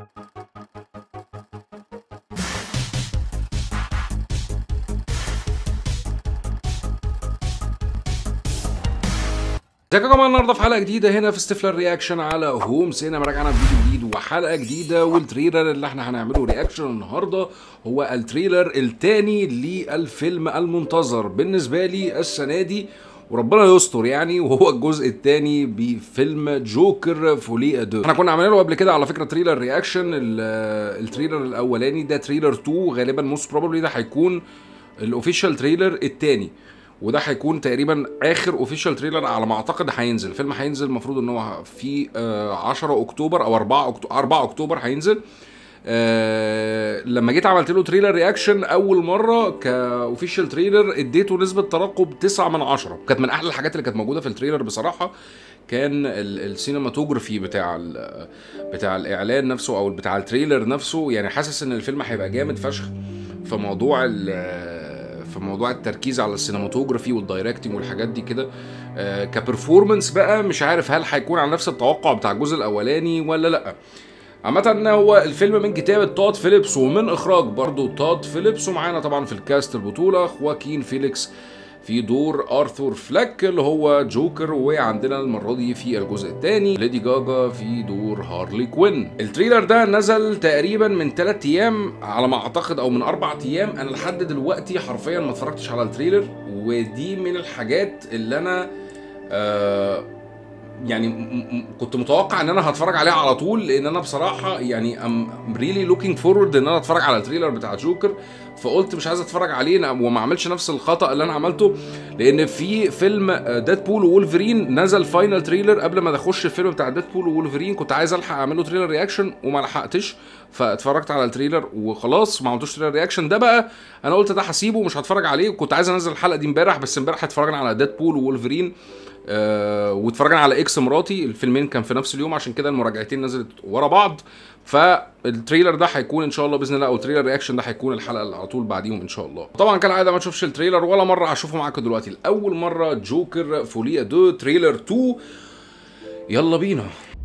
ازيكم يا جماعه النهارده في حلقه جديده هنا في ستيفلر رياكشن على هوم سينما راجعنا بفيديو جديد وحلقه جديده والتريلر اللي احنا هنعمله رياكشن النهارده هو التريلر الثاني للفيلم المنتظر بالنسبه لي السنه دي وربنا يستر يعني وهو الجزء الثاني بفيلم جوكر فولي ادو احنا كنا عاملين له قبل كده على فكره تريلر رياكشن التريلر الاولاني ده تريلر 2 غالبا موست بروبلي ده هيكون الاوفيشال تريلر الثاني وده هيكون تقريبا اخر اوفيشال تريلر على ما اعتقد هينزل الفيلم هينزل المفروض ان هو في آه 10 اكتوبر او 4 اكتوبر 4 اكتوبر هينزل آه لما جيت عملت له تريلر رياكشن اول مره كاوفيشال تريلر اديته نسبه ترقب 9 من 10 كانت من احلى الحاجات اللي كانت موجوده في التريلر بصراحه كان السينماتوجرافي بتاع بتاع الاعلان نفسه او بتاع التريلر نفسه يعني حاسس ان الفيلم هيبقى جامد فشخ في موضوع في موضوع التركيز على السينماتوجرافي والدايركتنج والحاجات دي كده آه كبرفورمانس بقى مش عارف هل هيكون على نفس التوقع بتاع الجزء الاولاني ولا لا عامة هو الفيلم من كتابة تود فيليبس ومن إخراج برضو تود فيليبس ومعانا طبعا في الكاست البطولة خواكين فيليكس في دور ارثور فلاك اللي هو جوكر وعندنا المره دي في الجزء الثاني ليدي جاجا في دور هارلي كوين التريلر ده نزل تقريبا من 3 ايام على ما اعتقد او من 4 ايام انا لحد دلوقتي حرفيا ما اتفرجتش على التريلر ودي من الحاجات اللي انا آه يعني كنت متوقع ان انا هتفرج عليها على طول لان انا بصراحه يعني ام ريلي لوكينج فورورد ان انا اتفرج على التريلر بتاع جوكر فقلت مش عايز اتفرج عليه وما اعملش نفس الخطا اللي انا عملته لان في فيلم ديدبول وولفرين نزل فاينل تريلر قبل ما اخش الفيلم بتاع ديدبول وولفرين كنت عايز الحق اعمل له تريلر رياكشن وما لحقتش فاتفرجت على التريلر وخلاص ما عملتوش تريلر رياكشن ده بقى انا قلت ده هسيبه مش هتفرج عليه وكنت عايز انزل الحلقه دي امبارح بس امبارح اتفرجنا على ديدبول وولفرين آه واتفرجنا على اكس مراتي الفيلمين كان في نفس اليوم عشان كده المراجعتين نزلت ورا بعض فالتريلر ده هيكون ان شاء الله باذن الله او التريلر رياكشن ده هيكون الحلقه اللي على طول بعديهم ان شاء الله طبعا كالعاده ما تشوفش التريلر ولا مره هشوفه معاكم دلوقتي لاول مره جوكر فوليا دو تريلر 2 يلا بينا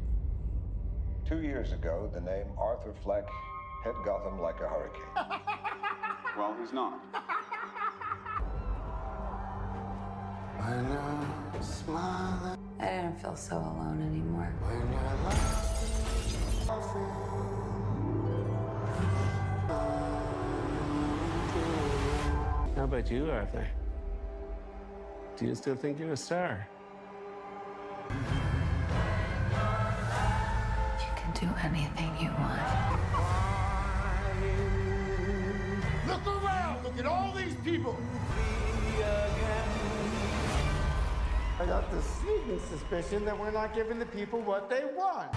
Two years ago, the name Arthur Fleck hit Gotham like a hurricane. Well, who's not? When I'm smiling, I didn't feel so alone anymore. when you're laughing. How about you, Arthur? Do you still think you're a star? You can do anything you want. Look around! Look at all these people! I got the sneaking suspicion that we're not giving the people what they want.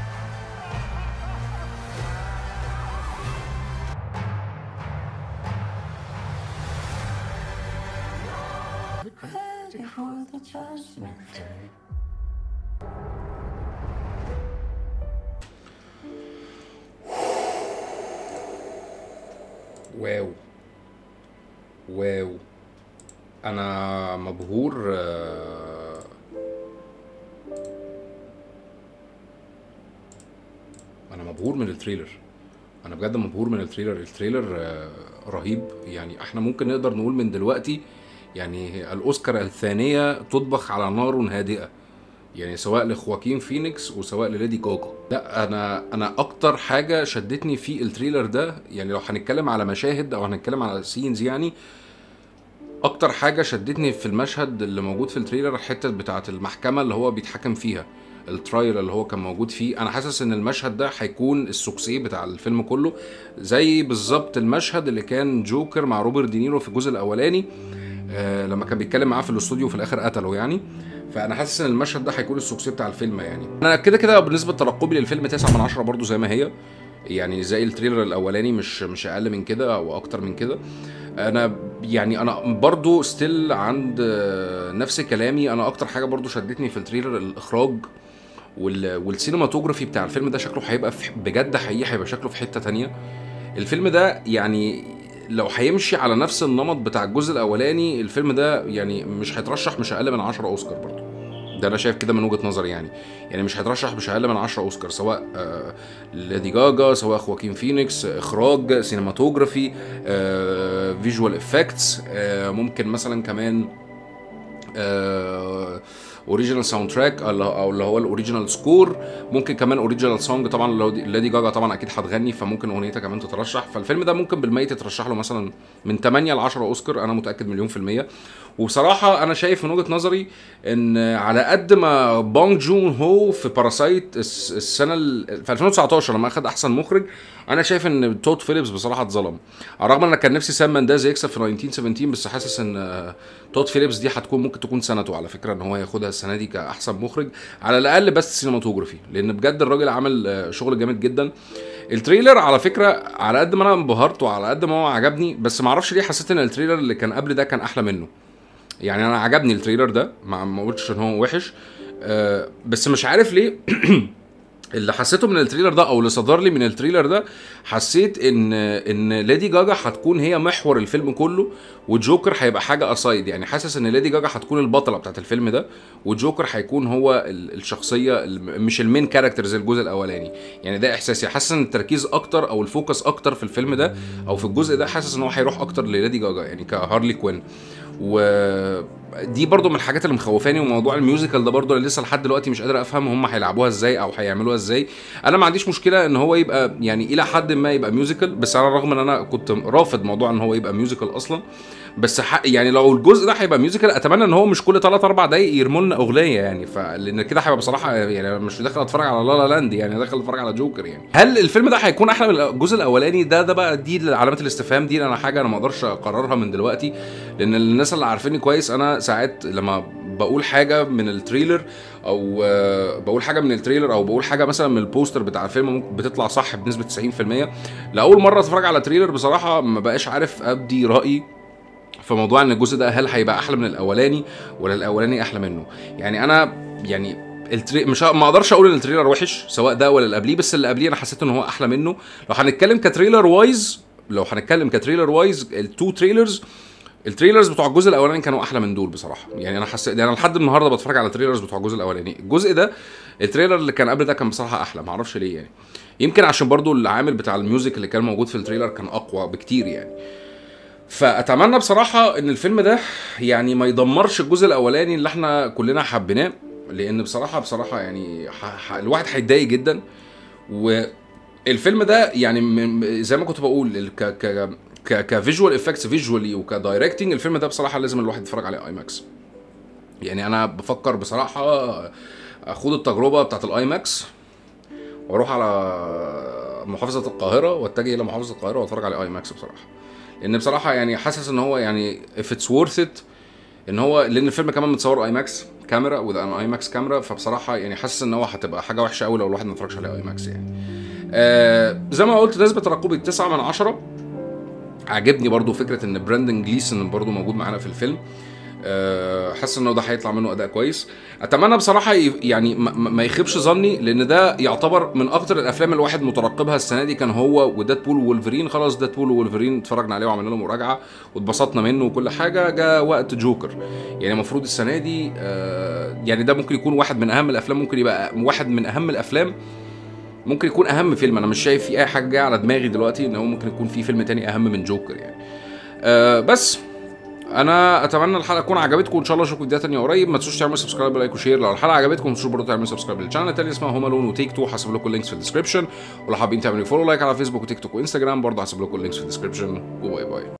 Ready for the judgment day. واو واو انا مبهور آه، انا مبهور من التريلر انا بجد مبهور من التريلر التريلر آه، رهيب يعني احنا ممكن نقدر نقول من دلوقتي يعني الاوسكار الثانيه تطبخ على نار هادئه يعني سواء لخواكين فينيكس وسواء لليدي جاجا لا انا انا اكتر حاجه شدتني في التريلر ده يعني لو هنتكلم على مشاهد او هنتكلم على سينز يعني اكتر حاجه شدتني في المشهد اللي موجود في التريلر الحته بتاعه المحكمه اللي هو بيتحكم فيها الترايل اللي هو كان موجود فيه انا حاسس ان المشهد ده هيكون السوكسي بتاع الفيلم كله زي بالظبط المشهد اللي كان جوكر مع روبرت دينيرو في الجزء الاولاني آه لما كان بيتكلم معاه في الاستوديو وفي الاخر قتله يعني فانا حاسس ان المشهد ده هيكون السوكسي بتاع الفيلم يعني انا كده كده بالنسبه لترقبي للفيلم 9 من 10 برضو زي ما هي يعني زي التريلر الاولاني مش مش اقل من كده او اكتر من كده انا يعني انا برضو ستيل عند آه، نفس كلامي انا اكتر حاجه برضو شدتني في التريلر الاخراج وال... والسينماتوجرافي بتاع الفيلم ده شكله هيبقى في... بجد حقيقي هيبقى شكله في حته تانية الفيلم ده يعني لو هيمشي على نفس النمط بتاع الجزء الاولاني الفيلم ده يعني مش هيترشح مش اقل من 10 اوسكار برضه ده انا شايف كده من وجهه نظري يعني يعني مش هيترشح مش اقل من 10 اوسكار سواء آه ليدي جاجا سواء خواكين فينيكس اخراج سينماتوجرافي آه فيجوال افكتس آه ممكن مثلا كمان اوريجينال ساوند تراك او اللي هو الاوريجينال سكور ممكن كمان اوريجينال سونج طبعا لو دي- ليدي جاجا طبعا اكيد هتغني فممكن اغنيتها كمان تترشح فالفيلم ده ممكن بالميت يترشح له مثلا من 8 ل 10 اوسكار انا متاكد مليون في الميه وبصراحه انا شايف من وجهه نظري ان على قد ما بونج جون هو في باراسايت الس- السنه ال- في 2019 لما اخد احسن مخرج انا شايف ان تود فيليبس بصراحه اتظلم على الرغم ان انا كان نفسي سام مانداز يكسب في 1917 بس حاسس ان آه، تود فيليبس دي هتكون ممكن تكون سنته على فكره ان هو ياخدها السنه دي كاحسن مخرج على الاقل بس سينماتوجرافي لان بجد الراجل عمل آه، شغل جامد جدا التريلر على فكره على قد ما انا انبهرت وعلى قد ما هو عجبني بس ما اعرفش ليه حسيت ان التريلر اللي كان قبل ده كان احلى منه يعني انا عجبني التريلر ده ما ما قلتش ان هو وحش آه بس مش عارف ليه اللي حسيته من التريلر ده او اللي صدر لي من التريلر ده حسيت ان ان ليدي جاجا هتكون هي محور الفيلم كله وجوكر هيبقى حاجه اسايد يعني حاسس ان ليدي جاجا هتكون البطله بتاعت الفيلم ده وجوكر هيكون هو ال- الشخصيه ال- مش المين كاركتر زي الجزء الاولاني يعني ده احساسي حاسس ان التركيز اكتر او الفوكس اكتر في الفيلم ده او في الجزء ده حاسس ان هو هيروح اكتر لليدي جاجا يعني كهارلي كوين ودي برضو من الحاجات اللي مخوفاني وموضوع الميوزيكال ده برضو انا لسه لحد دلوقتي مش قادر افهم هم هيلعبوها ازاي او هيعملوها ازاي انا ما عنديش مشكله ان هو يبقى يعني الى حد ما يبقى ميوزيكال بس على الرغم ان انا كنت رافض موضوع ان هو يبقى ميوزيكال اصلا بس ح... يعني لو الجزء ده هيبقى ميوزيكال اتمنى ان هو مش كل 3 4 دقايق يرموا لنا اغنيه يعني فلان كده هيبقى بصراحه يعني أنا مش داخل اتفرج على لا لا لاند يعني داخل اتفرج على جوكر يعني هل الفيلم ده هيكون احلى من الجزء الاولاني ده ده بقى دي علامات الاستفهام دي انا حاجه انا ما اقدرش اقررها من دلوقتي لان الناس اللي عارفيني كويس انا ساعات لما بقول حاجه من التريلر او آه، بقول حاجه من التريلر او بقول حاجه مثلا من البوستر بتاع الفيلم ممكن بتطلع صح بنسبه 90% لاول مره اتفرج على تريلر بصراحه ما بقاش عارف ابدي رايي في موضوع ان الجزء ده هل هيبقى احلى من الاولاني ولا الاولاني احلى منه يعني انا يعني التري... مش ه- ما اقدرش اقول ان التريلر وحش سواء ده ولا اللي قبليه بس اللي قبليه انا حسيت ان هو احلى منه لو هنتكلم كتريلر وايز لو هنتكلم كتريلر وايز التو تريلرز التريلرز بتوع الجزء الاولاني كانوا احلى من دول بصراحه يعني انا حسيت يعني انا لحد النهارده بتفرج على التريلرز بتوع الجزء الاولاني الجزء ده التريلر اللي كان قبل ده كان بصراحه احلى ما اعرفش ليه يعني يمكن عشان برضو العامل بتاع الميوزك اللي كان موجود في التريلر كان اقوى بكتير يعني فاتمنى بصراحه ان الفيلم ده يعني ما يدمرش الجزء الاولاني اللي احنا كلنا حبيناه لان بصراحه بصراحه يعني ح... ح... الواحد هيتضايق جدا والفيلم ده يعني من... زي ما كنت بقول ال- ك ك ك كفيجوال افكتس فيجوالي وكدايركتنج الفيلم ده بصراحه لازم الواحد يتفرج عليه اي ماكس يعني انا بفكر بصراحه اخد التجربه بتاعت الاي ماكس واروح على محافظه القاهره واتجه الى محافظه القاهره واتفرج على اي ماكس بصراحه لان بصراحه يعني حاسس ان هو يعني if it's worth it ان هو لان الفيلم كمان متصور اي ماكس كاميرا وذ ان اي ماكس كاميرا فبصراحه يعني حاسس ان هو هتبقى حاجه وحشه قوي لو الواحد ما اتفرجش على اي ماكس يعني آه زي ما قلت نسبه ترقبي 9 من 10 عجبني برضو فكره ان براندن جليسون برضو موجود معانا في الفيلم آه، حاسس انه ده هيطلع منه اداء كويس اتمنى بصراحه ي- يعني ما- ما ما يخيبش ظني لان ده يعتبر من اكتر الافلام اللي الواحد مترقبها السنه دي كان هو وديدبول وولفرين خلاص ديدبول وولفرين اتفرجنا عليه وعملنا له مراجعه واتبسطنا منه وكل حاجه جاء وقت جوكر يعني المفروض السنه دي آه، يعني ده ممكن يكون واحد من اهم الافلام ممكن يبقى واحد من اهم الافلام ممكن يكون اهم فيلم انا مش شايف في اي حاجه جايه على دماغي دلوقتي ان هو ممكن يكون في فيلم تاني اهم من جوكر يعني أه بس انا اتمنى الحلقه تكون عجبتكم وان شاء الله اشوفكم فيديو تانية قريب ما تنسوش تعملوا سبسكرايب لايك وشير لو الحلقه عجبتكم ما تنسوش برضه تعملوا سبسكرايب للشانل التاني اسمها هوم الون وتيك تو هسيب لكم اللينكس في الديسكربشن ولو حابين تعملوا فولو لايك على فيسبوك وتيك توك وانستجرام برضه هسيب لكم اللينكس في الديسكربشن وباي باي